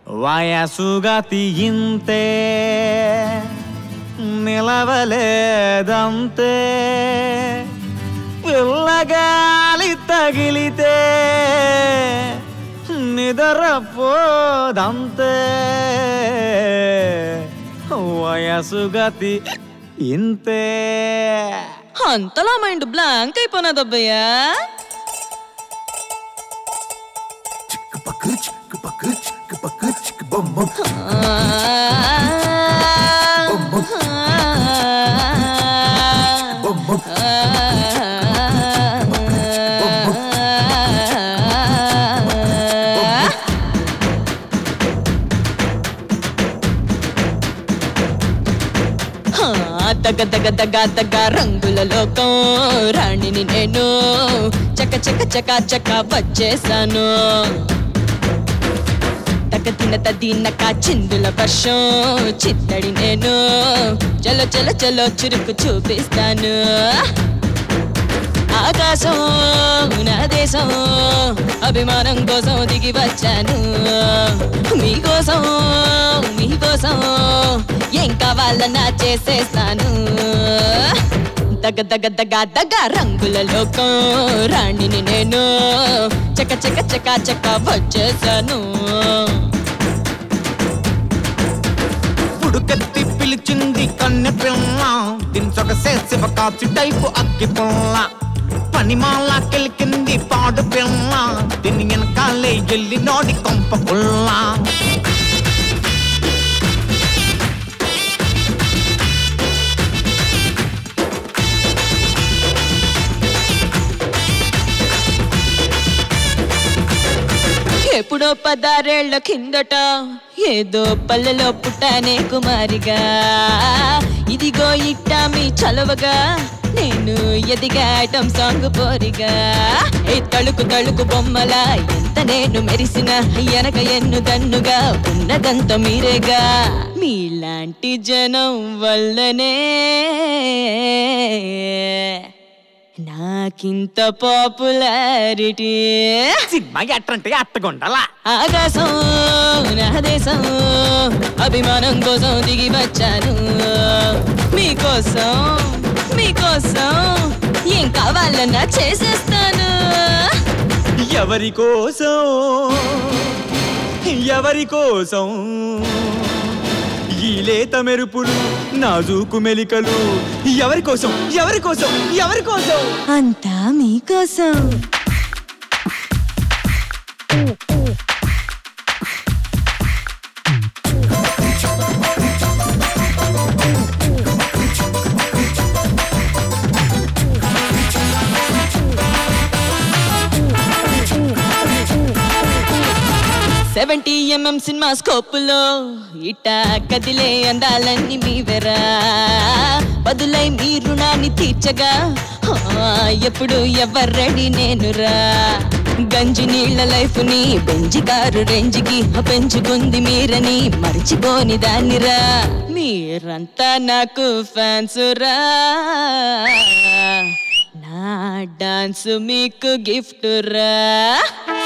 వయసుగతి ఇంతే నిలవలేదంతే పిల్లగాలి తగిలితే నిద్రపోదంతే వయసుగతి ఇంతే అంతలా mind blank అయిపోయినదబ్బయ్యా Chick-a-buck, chick-a-buck, chick-a-buck, chick-a-bum-bum. Bum-bum. దగ దగ దగ దగ రంగుల లోకం రాణిని నేను చక చక చక చక వచ్చేసాను తక తిన తదీనక చిందుల వర్షం చిత్తడి నేను చలో చలో చలో చురుకు చూపిస్తాను ఆకాశం నా దేశం అభిమానం కోసం దిగి వచ్చాను మీకోసం మీకోసం ఏం కావాలన్నా చేసేస్తాను దగ దగ దగ దగ రంగుల లోకం రాణిని నేను చక చక చక చక వచ్చేసాను పుడుకెత్తి పిలిచింది కన్నె పిల్ల దించొక శివ కాచి టైపు అగ్గి పుల్ల పనిమాల కెలికింది పాడు పిల్ల దీని వెనకాలే ఎల్లి నోడి కొంప పుల్ల ఎప్పుడో పదారేళ్ల కిందట ఏదో పల్లెలో పుట్టానే కుమారిగా ఇదిగో ఇట్ట మీ చలవగా నేను ఎదిగా ఐటమ్ సాంగ్ పోరిగా ఏ తళుకు తళుకు బొమ్మల ఎంత నేను మెరిసిన ఎనక ఎన్ను దన్నుగా ఉన్నదంత మీరేగా మీలాంటి జనం వల్లనే నాకింత పాపులారిటీ సినిమా ఎట్టంటే అట్టగుండాలా ఆకాశం నా దేశం అభిమానం కోసం దిగి వచ్చాను మీకోసం మీకోసం ఏం కావాలన్నా చేసేస్తాను ఎవరి కోసం ఎవరి కోసం ఈ లేత మెరుపులు నాజూకు మెలికలు ఎవరి కోసం ఎవరి కోసం ఎవరి కోసం అంతా మీకోసం సెవెంటీ ఎంఎం సినిమా స్కోపులో ఇట కదిలే అందాలన్నీ మీవెరా బదులై మీ రుణాన్ని తీర్చగా ఆ, ఎప్పుడు ఎవర్రెడీ నేనురా గంజి నీళ్ళ లైఫ్ ని బెంజి కారు రేంజికి పెంచుకుంది మీరని మర్చిపోని దానిరా మీరంతా నాకు ఫ్యాన్స్ రా నా డాన్స్ మీకు గిఫ్ట్ రా